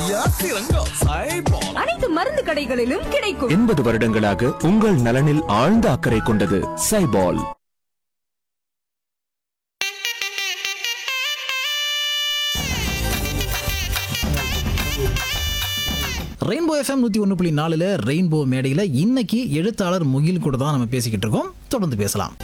யாத்திரங்கம் சைபால் அனைத்து மருந்து கடைகளிலும் கிடைக்கும் எண்பது வருடங்களாக உங்கள் நலனில் ஆழ்ந்த அக்கறை கொண்டது சைபால் ரெயின்போ எஃப்எம் நூற்றி ஒன்று புள்ளி நாலில் ரெயின்போ மேடையில் இன்னைக்கு எழுத்தாளர் முகில் கூட தான் நம்ம பேசிக்கிட்டு இருக்கோம் தொடர்ந்து பேசலாம்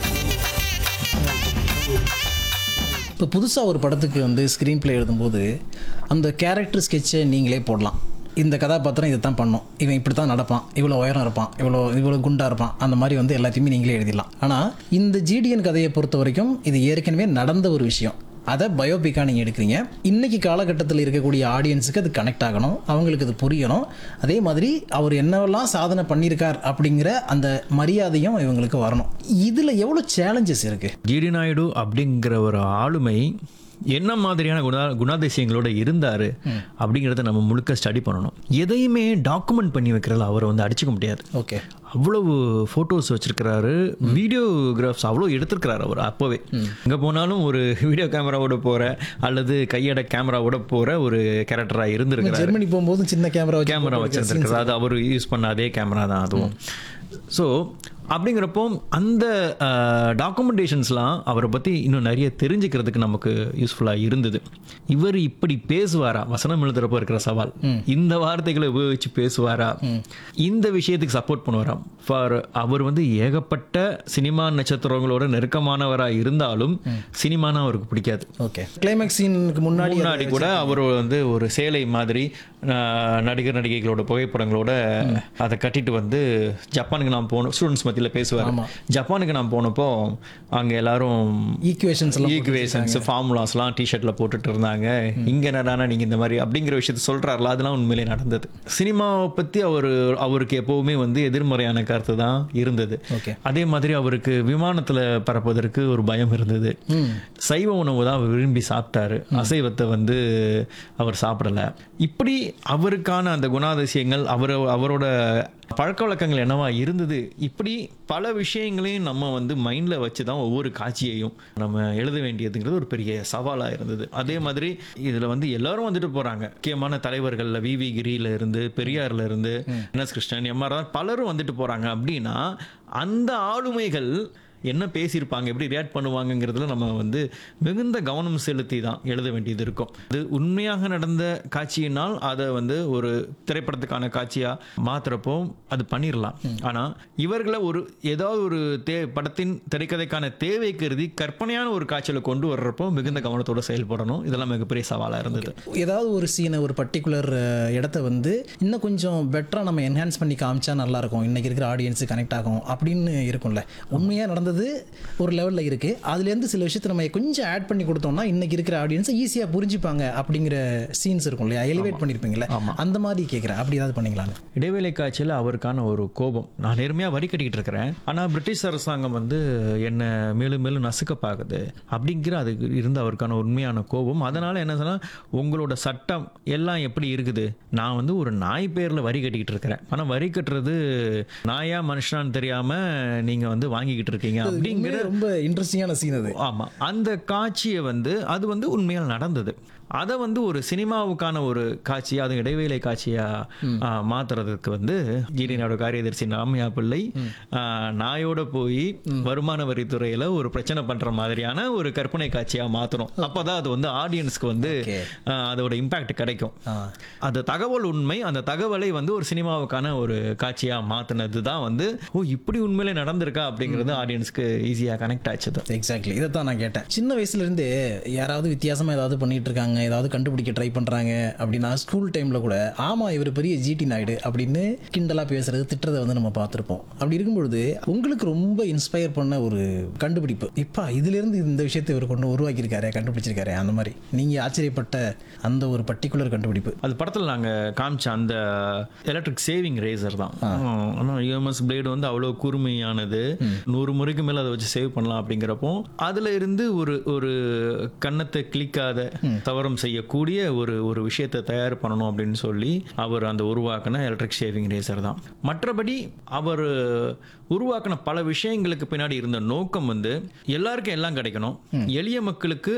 இப்போ புதுசாக ஒரு படத்துக்கு வந்து ஸ்க்ரீன் ப்ளே எழுதும்போது அந்த கேரக்டர் ஸ்கெட்சை நீங்களே போடலாம் இந்த கதாபாத்திரம் இதை தான் பண்ணும் இவன் இப்படி தான் நடப்பான் இவ்வளோ உயரம் இருப்பான் இவ்வளோ இவ்வளோ குண்டா இருப்பான் அந்த மாதிரி வந்து எல்லாத்தையுமே நீங்களே எழுதிடலாம் ஆனால் இந்த ஜிடிஎன் கதையை பொறுத்த வரைக்கும் இது ஏற்கனவே நடந்த ஒரு விஷயம் அதை பயோபிக்காக நீங்கள் எடுக்கிறீங்க இன்னைக்கு காலகட்டத்தில் இருக்கக்கூடிய ஆடியன்ஸுக்கு அது கனெக்ட் ஆகணும் அவங்களுக்கு அது புரியணும் அதே மாதிரி அவர் என்னவெல்லாம் சாதனை பண்ணியிருக்கார் அப்படிங்கிற அந்த மரியாதையும் இவங்களுக்கு வரணும் இதில் எவ்வளோ சேலஞ்சஸ் இருக்குது ஜிடி நாயுடு அப்படிங்கிற ஒரு ஆளுமை என்ன மாதிரியான குணா குணாதிசயங்களோட இருந்தார் அப்படிங்கிறத நம்ம முழுக்க ஸ்டடி பண்ணணும் எதையுமே டாக்குமெண்ட் பண்ணி வைக்கிறதுல அவரை வந்து அடிச்சுக்க முடியாது ஓகே அவ்வளவு ஃபோட்டோஸ் வச்சிருக்கிறாரு வீடியோகிராஃப்ஸ் அவ்வளோ எடுத்திருக்கிறாரு அவர் அப்போவே எங்கே போனாலும் ஒரு வீடியோ கேமராவோட போகிற அல்லது கையட கேமராவோட போகிற ஒரு கேரக்டராக இருந்திருக்கிறாரு ஜெர்மனி போகும்போது சின்ன கேமரா வச்சு கேமரா வச்சிருந்திருக்கிறார் அது அவர் யூஸ் பண்ண அதே கேமரா தான் அதுவும் ஸோ அப்படிங்கிறப்போ அந்த டாக்குமெண்டேஷன்ஸ்லாம் அவரை பற்றி இன்னும் நிறைய தெரிஞ்சுக்கிறதுக்கு நமக்கு யூஸ்ஃபுல்லாக இருந்தது இவர் இப்படி பேசுவாரா வசனம் எழுதுறப்போ இருக்கிற சவால் இந்த வார்த்தைகளை உபயோகிச்சு பேசுவாரா இந்த விஷயத்துக்கு சப்போர்ட் பண்ணுவாரா ஃபார் அவர் வந்து ஏகப்பட்ட சினிமா நட்சத்திரங்களோட நெருக்கமானவராக இருந்தாலும் சினிமானா அவருக்கு பிடிக்காது ஓகே கிளைமேக்ஸ் சீனுக்கு முன்னாடி முன்னாடி கூட அவர் வந்து ஒரு சேலை மாதிரி ஆஹ், நடிகர் நடிகைகளோட புகைப்படங்களோட அதை கட்டிட்டு வந்து ஜப்பானுக்கு நான் போனோம் ஸ்டூடெண்ட்ஸ் மத்தியில் பேசுவார் ஜப்பானுக்கு நான் போனப்போ அங்கே எல்லாரும் ஈக்குவேஷன்ஸ் எல்லாம் ஈக்குவேஷன்ஸ் ஃபார்முலாஸ்லாம் டிஷர்ட்டில் போட்டுட்டு இருந்தாங்க இங்கே என்னடானா நீங்கள் இந்த மாதிரி அப்படிங்கிற விஷயத்த சொல்கிறாருல அதெல்லாம் உண்மையிலே நடந்தது சினிமாவை பற்றி அவர் அவருக்கு எப்போவுமே வந்து எதிர்மறையான கருத்து தான் இருந்தது Okay. அதே மாதிரி அவருக்கு விமானத்தில் பறப்பதற்கு ஒரு பயம் இருந்தது சைவ உணவு தான் அவர் விரும்பி சாப்பிட்டாரு அசைவத்தை வந்து அவர் சாப்பிடல இப்படி அவருக்கான அந்த குணாதிசயங்கள் அவர் அவரோட பழக்க வழக்கங்கள் என்னவா இருந்தது இப்படி பல விஷயங்களையும் நம்ம வந்து மைண்டில் வச்சு தான் ஒவ்வொரு காட்சியையும் நம்ம எழுத வேண்டியதுங்கிறது ஒரு பெரிய சவாலாக இருந்தது அதே மாதிரி இதில் வந்து எல்லாரும் வந்துட்டு போகிறாங்க முக்கியமான தலைவர்களில் வி வி கிரியில இருந்து பெரியார்ல இருந்து என் எஸ் கிருஷ்ணன் எம்ஆர் பலரும் வந்துட்டு போகிறாங்க அப்படின்னா அந்த ஆளுமைகள் என்ன பேசியிருப்பாங்க எப்படி ரியாக்ட் பண்ணுவாங்கங்கிறதுல நம்ம வந்து மிகுந்த கவனம் செலுத்தி தான் எழுத வேண்டியது இருக்கும் இது உண்மையாக நடந்த காட்சியினால் அதை வந்து ஒரு திரைப்படத்துக்கான காட்சியாக மாத்துறப்போ அது பண்ணிடலாம் ஆனால் இவர்களை ஒரு ஏதாவது ஒரு தே படத்தின் திரைக்கதைக்கான தேவை கருதி கற்பனையான ஒரு காட்சியில் கொண்டு வர்றப்போ மிகுந்த கவனத்தோட செயல்படணும் இதெல்லாம் மிகப்பெரிய சவாலாக இருந்தது ஏதாவது ஒரு சீனை ஒரு பர்டிகுலர் இடத்த வந்து இன்னும் கொஞ்சம் பெட்டராக நம்ம என்ஹான்ஸ் பண்ணி காமிச்சா நல்லா இருக்கும் இன்னைக்கு இருக்கிற ஆடியன்ஸு கனெக்ட் ஆகும் அப்படின்னு இருக்கும்ல உண்மையாக நடந்தது ஒரு லெவலில் இருக்குது அதுலேருந்து சில விஷயத்தை நம்ம கொஞ்சம் ஆட் பண்ணி கொடுத்தோம்னா இன்னைக்கு இருக்கிற ஆடியன்ஸை ஈஸியாக புரிஞ்சுப்பாங்க அப்படிங்கிற சீன்ஸ் இருக்கும் இல்லையா எலிவேட் பண்ணியிருப்பீங்களே அந்த மாதிரி கேட்குறேன் அப்படி ஏதாவது பண்ணிங்களான்னு இடைவேளை காட்சியில் அவருக்கான ஒரு கோபம் நான் நேர்மையாக வரி கட்டிக்கிட்டு இருக்கிறேன் ஆனால் பிரிட்டிஷ் அரசாங்கம் வந்து என்னை மேலும் மேலும் நசுக்க பார்க்குது அப்படிங்கிற அதுக்கு இருந்த அவருக்கான உண்மையான கோபம் அதனால் என்ன சொன்னால் உங்களோட சட்டம் எல்லாம் எப்படி இருக்குது நான் வந்து ஒரு நாய் பேரில் வரி கட்டிக்கிட்டு இருக்கிறேன் ஆனால் வரி கட்டுறது நாயா மனுஷனான்னு தெரியாமல் நீங்கள் வந்து வாங்கிக்கிட்டு இருக்கீங்க அப்படிங்கிற உண்மையிலே ரொம்ப இன்ட்ரெஸ்டிங்கான சீன் அது ஆமா அந்த காட்சியை வந்து அது வந்து உண்மையால் நடந்தது அதை வந்து ஒரு சினிமாவுக்கான ஒரு காட்சியா அது இடைவேளை காட்சியா ஆ, மாத்துறதுக்கு வந்து ஜிடினாவோட காரியதர்சி ராமையா பிள்ளை ஆ, நாயோட போய் வருமான வரித்துறையில ஒரு பிரச்சனை பண்ற மாதிரியான ஒரு கற்பனை காட்சியா மாத்தணும் அப்பதான் அது வந்து ஆடியன்ஸ்க்கு வந்து Okay. ஆ, அதோட இம்பாக்ட் கிடைக்கும் ஆ. அந்த தகவல் உண்மை அந்த தகவலை வந்து ஒரு சினிமாவுக்கான ஒரு காட்சியா மாத்தினது தான் வந்து ஓ இப்படி உண்மையிலே நடந்திருக்கா அப்படிங்கிறது ஆடியன்ஸ்க்கு ஈஸியா கனெக்ட் ஆச்சுது எக்ஸாக்ட்லி இதை தான் நான் கேட்டேன் சின்ன வயசுல இருந்தே யாராவது வித்தியாசமா ஏதாவது பண்ணிட்டு இருக்காங்க ஏதாவது கண்டுபிடிக்க ட்ரை பண்றாங்க அப்படின்னா ஸ்கூல் டைம்ல கூட ஆமா இவர் பெரிய ஜிடி நாயுடு அப்படின்னு கிண்டலா பேசுறது திட்டுறதை வந்து நம்ம பார்த்துருப்போம் அப்படி இருக்கும்பொழுது உங்களுக்கு ரொம்ப இன்ஸ்பயர் பண்ண ஒரு கண்டுபிடிப்பு இப்பா இதுல இருந்து இந்த விஷயத்தை இவர் கொண்டு உருவாக்கியிருக்காரு கண்டுபிடிச்சிருக்காரு அந்த மாதிரி நீங்க ஆச்சரியப்பட்ட அந்த ஒரு பர்டிகுலர் கண்டுபிடிப்பு அது படத்தில் நாங்கள் காமிச்ச அந்த எலக்ட்ரிக் சேவிங் ரேசர் தான் ஆனால் யூஎம்எஸ் பிளேடு வந்து அவ்வளோ கூர்மையானது நூறு முறைக்கு மேலே அதை வச்சு சேவ் பண்ணலாம் அப்படிங்கிறப்போ அதில் இருந்து ஒரு ஒரு கன்னத்தை கிளிக்காத தவறம் செய்யக்கூடிய ஒரு ஒரு விஷயத்தை தயார் பண்ணணும் அப்படின்னு சொல்லி அவர் அந்த உருவாக்கின எலக்ட்ரிக் ஷேவிங் ரேசர் தான் மற்றபடி அவர் உருவாக்கின பல விஷயங்களுக்கு பின்னாடி இருந்த நோக்கம் வந்து எல்லாருக்கும் எல்லாம் கிடைக்கணும் எளிய மக்களுக்கு